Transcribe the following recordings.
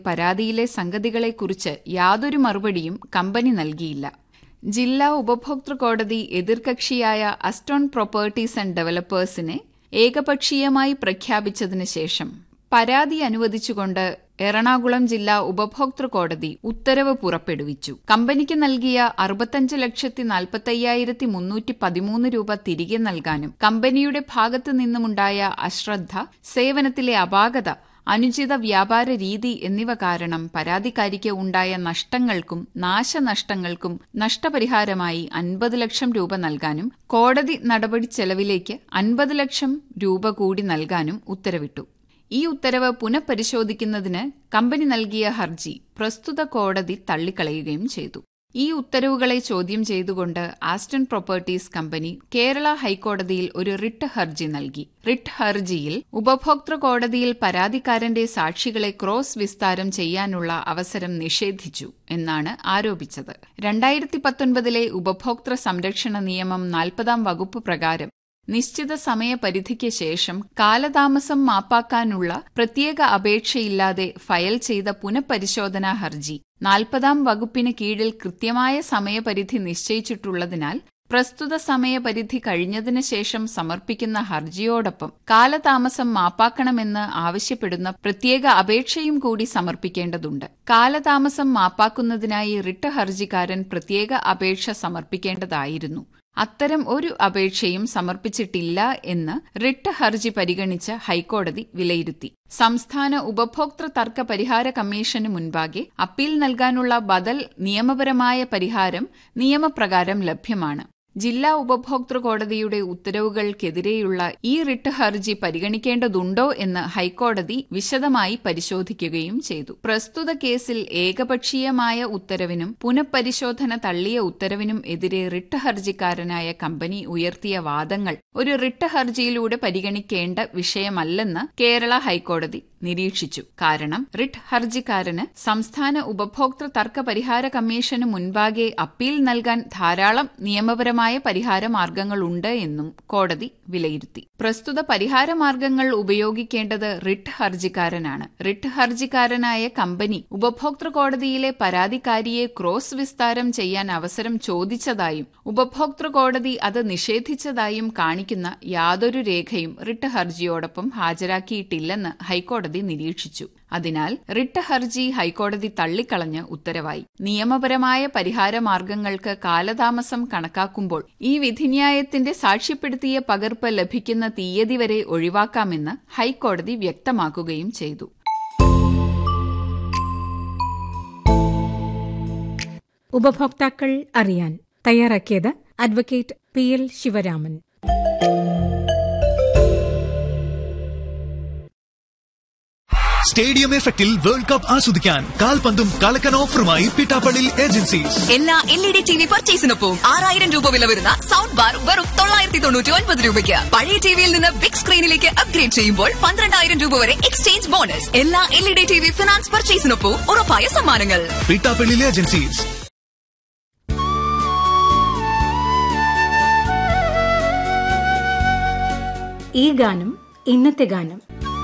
പരാതിയിലെ സംഗതികളെക്കുറിച്ച് യാതൊരു മറുപടിയും കമ്പനി നൽകിയില്ല ജില്ലാ ഉപഭോക്തൃ കോടതി എതിർകക്ഷിയായ അസ്റ്റോൺ പ്രോപ്പർട്ടീസ് ആൻഡ് ഡെവലപ്പേഴ്സിനെ ഏകപക്ഷീയമായി പ്രഖ്യാപിച്ചതിന് ശേഷം പരാതി അനുവദിച്ചുകൊണ്ട് എറണാകുളം ജില്ലാ ഉപഭോക്തൃ കോടതി ഉത്തരവ് പുറപ്പെടുവിച്ചു കമ്പനിക്ക് നൽകിയ അറുപത്തഞ്ച് ലക്ഷത്തി നാൽപ്പത്തയ്യായിരത്തി മുന്നൂറ്റി പതിമൂന്ന് രൂപ തിരികെ നൽകാനും കമ്പനിയുടെ ഭാഗത്തു നിന്നുമുണ്ടായ അശ്രദ്ധ സേവനത്തിലെ അപാകത അനുചിത വ്യാപാര രീതി എന്നിവ കാരണം പരാതിക്കാരിക്ക് ഉണ്ടായ നഷ്ടങ്ങൾക്കും നാശനഷ്ടങ്ങൾക്കും നഷ്ടപരിഹാരമായി അൻപത് ലക്ഷം രൂപ നൽകാനും കോടതി നടപടി ചെലവിലേക്ക് അൻപത് ലക്ഷം രൂപ കൂടി നൽകാനും ഉത്തരവിട്ടു ഈ ഉത്തരവ് പുനഃപരിശോധിക്കുന്നതിന് കമ്പനി നൽകിയ ഹർജി പ്രസ്തുത കോടതി തള്ളിക്കളയുകയും ചെയ്തു ഈ ഉത്തരവുകളെ ചോദ്യം ചെയ്തുകൊണ്ട് ആസ്റ്റൺ പ്രോപ്പർട്ടീസ് കമ്പനി കേരള ഹൈക്കോടതിയിൽ ഒരു റിട്ട് ഹർജി നൽകി റിട്ട് ഹർജിയിൽ ഉപഭോക്തൃ കോടതിയിൽ പരാതിക്കാരന്റെ സാക്ഷികളെ ക്രോസ് വിസ്താരം ചെയ്യാനുള്ള അവസരം നിഷേധിച്ചു എന്നാണ് ആരോപിച്ചത് രണ്ടായിരത്തി പത്തൊൻപതിലെ ഉപഭോക്തൃ സംരക്ഷണ നിയമം നാൽപ്പതാം വകുപ്പ് പ്രകാരം നിശ്ചിത സമയപരിധിക്ക് ശേഷം കാലതാമസം മാപ്പാക്കാനുള്ള പ്രത്യേക അപേക്ഷയില്ലാതെ ഫയൽ ചെയ്ത പുനഃപരിശോധനാ ഹർജി നാൽപ്പതാം വകുപ്പിന് കീഴിൽ കൃത്യമായ സമയപരിധി നിശ്ചയിച്ചിട്ടുള്ളതിനാൽ പ്രസ്തുത സമയപരിധി കഴിഞ്ഞതിന് ശേഷം സമർപ്പിക്കുന്ന ഹർജിയോടൊപ്പം കാലതാമസം മാപ്പാക്കണമെന്ന് ആവശ്യപ്പെടുന്ന പ്രത്യേക അപേക്ഷയും കൂടി സമർപ്പിക്കേണ്ടതുണ്ട് കാലതാമസം മാപ്പാക്കുന്നതിനായി റിട്ട് ഹർജിക്കാരൻ പ്രത്യേക അപേക്ഷ സമർപ്പിക്കേണ്ടതായിരുന്നു അത്തരം ഒരു അപേക്ഷയും സമർപ്പിച്ചിട്ടില്ല എന്ന് റിട്ട് ഹർജി പരിഗണിച്ച് ഹൈക്കോടതി വിലയിരുത്തി സംസ്ഥാന ഉപഭോക്തൃ തർക്ക പരിഹാര കമ്മീഷന് മുൻപാകെ അപ്പീൽ നൽകാനുള്ള ബദൽ നിയമപരമായ പരിഹാരം നിയമപ്രകാരം ലഭ്യമാണ് ജില്ലാ ഉപഭോക്തൃ കോടതിയുടെ ഉത്തരവുകൾക്കെതിരെയുള്ള ഈ റിട്ട് ഹർജി പരിഗണിക്കേണ്ടതുണ്ടോ എന്ന് ഹൈക്കോടതി വിശദമായി പരിശോധിക്കുകയും ചെയ്തു പ്രസ്തുത കേസിൽ ഏകപക്ഷീയമായ ഉത്തരവിനും പുനഃപരിശോധന തള്ളിയ ഉത്തരവിനും എതിരെ റിട്ട് ഹർജിക്കാരനായ കമ്പനി ഉയർത്തിയ വാദങ്ങൾ ഒരു റിട്ട് ഹർജിയിലൂടെ പരിഗണിക്കേണ്ട വിഷയമല്ലെന്ന് കേരള ഹൈക്കോടതി നിരീക്ഷിച്ചു കാരണം റിട്ട് ഹർജിക്കാരന് സംസ്ഥാന ഉപഭോക്തൃ തർക്ക പരിഹാര കമ്മീഷന് മുൻപാകെ അപ്പീൽ നൽകാൻ ധാരാളം നിയമപരമായ പരിഹാര മാർഗങ്ങളുണ്ട് എന്നും കോടതി വിലയിരുത്തി പ്രസ്തുത പരിഹാര മാർഗങ്ങൾ ഉപയോഗിക്കേണ്ടത് റിട്ട് ഹർജിക്കാരനാണ് റിട്ട് ഹർജിക്കാരനായ കമ്പനി ഉപഭോക്തൃ കോടതിയിലെ പരാതിക്കാരിയെ ക്രോസ് വിസ്താരം ചെയ്യാൻ അവസരം ചോദിച്ചതായും ഉപഭോക്തൃ കോടതി അത് നിഷേധിച്ചതായും കാണിക്കുന്ന യാതൊരു രേഖയും റിട്ട് ഹർജിയോടൊപ്പം ഹാജരാക്കിയിട്ടില്ലെന്ന് ഹൈക്കോടതി നിരീക്ഷിച്ചു അതിനാൽ റിട്ട് ഹർജി ഹൈക്കോടതി തള്ളിക്കളഞ്ഞ് ഉത്തരവായി നിയമപരമായ പരിഹാര മാർഗങ്ങൾക്ക് കാലതാമസം കണക്കാക്കുമ്പോൾ ഈ വിധിന്യായത്തിന്റെ സാക്ഷ്യപ്പെടുത്തിയ പകർപ്പ് ലഭിക്കുന്ന തീയതി വരെ ഒഴിവാക്കാമെന്ന് ഹൈക്കോടതി വ്യക്തമാക്കുകയും ചെയ്തു ഉപഭോക്താക്കൾ അറിയാൻ തയ്യാറാക്കിയത് advocate P L Sivaraman stadium എഫക്റ്റിൽ വേൾഡ് കപ്പ് ആസ്വദിക്കാൻ കാൽപന്തും കളക്കൻ ഓഫറുമായി പിട്ടാപ്പള്ളി ഏജൻസീസ് എല്ലാ L E D T V പർച്ചേസിനൊപ്പം ആറായിരം രൂപ വില വരുന്ന സൗണ്ട് ബാർ വെറും തൊള്ളായിരത്തി തൊണ്ണൂറ്റി ഒൻപത് രൂപയ്ക്ക് പഴയ ടിവിയിൽ നിന്ന് ബിഗ് സ്ക്രീനിലേക്ക് അപ്ഗ്രേഡ് ചെയ്യുമ്പോൾ പന്ത്രണ്ടായിരം രൂപ വരെ എക്സ്ചേഞ്ച് ബോണസ് എല്ലാ L E D T V finance പർച്ചേസിനൊപ്പം ഉറപ്പായ സമ്മാനങ്ങൾ പിട്ടാപ്പള്ളി ഏജൻസീസ് ഈ ഗാനം ഇന്നത്തെ ഗാനം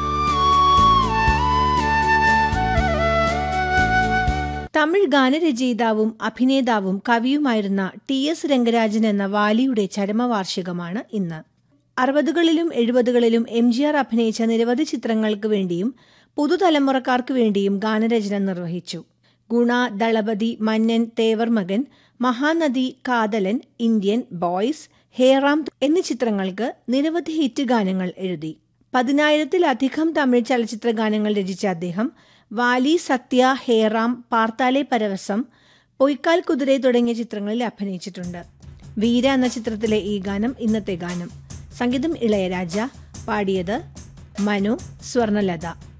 തമിഴ് ഗാനരചയിതാവും അഭിനേതാവും കവിയുമായിരുന്ന ടി എസ് രംഗരാജൻ എന്ന വാലിയുടെ ചരമവാർഷികമാണ് ഇന്ന് അറുപതുകളിലും എഴുപതുകളിലും എം ജി ആർ അഭിനയിച്ച നിരവധി ചിത്രങ്ങൾക്ക് വേണ്ടിയും പുതുതലമുറക്കാർക്ക് വേണ്ടിയും ഗാനരചന നിർവഹിച്ചു ഗുണ ദളപതി മന്നൻ തേവർ മകൻ മഹാനദി കാതലൻ ഇന്ത്യൻ ബോയ്സ് ഹേറാം എന്നീ ചിത്രങ്ങൾക്ക് നിരവധി ഹിറ്റ് ഗാനങ്ങൾ എഴുതി പതിനായിരത്തിലധികം തമിഴ് ചലച്ചിത്ര ഗാനങ്ങൾ രചിച്ച അദ്ദേഹം വാലി സത്യ ഹേറാം പാർത്താലെ പരവസം പൊയ്ക്കാൽ കുതിരെ തുടങ്ങിയ ചിത്രങ്ങളിൽ അഭിനയിച്ചിട്ടുണ്ട് വീര എന്ന ചിത്രത്തിലെ ഈ ഗാനം ഇന്നത്തെ ഗാനം സംഗീതം ഇളയരാജ പാടിയത് മനു സ്വർണലത